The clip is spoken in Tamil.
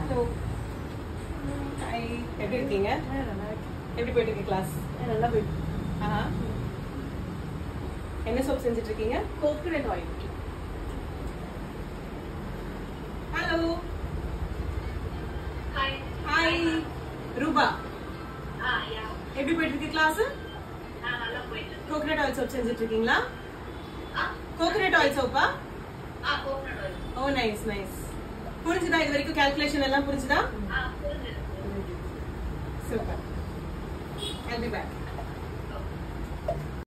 ஹலோ ஹாய் எப்படி இருக்கீங்க எப்படி போயிட்டு இருக்கு கிளாஸ் நல்லா போயிட்டு ஆஹா என்ன சோப் செஞ்சுட்டு இருக்கீங்க coconut oil hello hi hi ரூபா ஆ யா எப்படி போயிட்டு இருக்கு கிளாஸ் நான் நல்லா போயிட்டு கோகனட் ஆயில் சோப் செஞ்சுட்டு இருக்கீங்களா ஆ கோகனட் ஆயில் சோப்பா ஆ coconut oil oh nice nice புரிஞ்சுதா இது வரைக்கும் கால்குலேஷன் எல்லாம் புரிஞ்சுதா ஆ புரிஞ்சுது சூப்பர் I'll be back.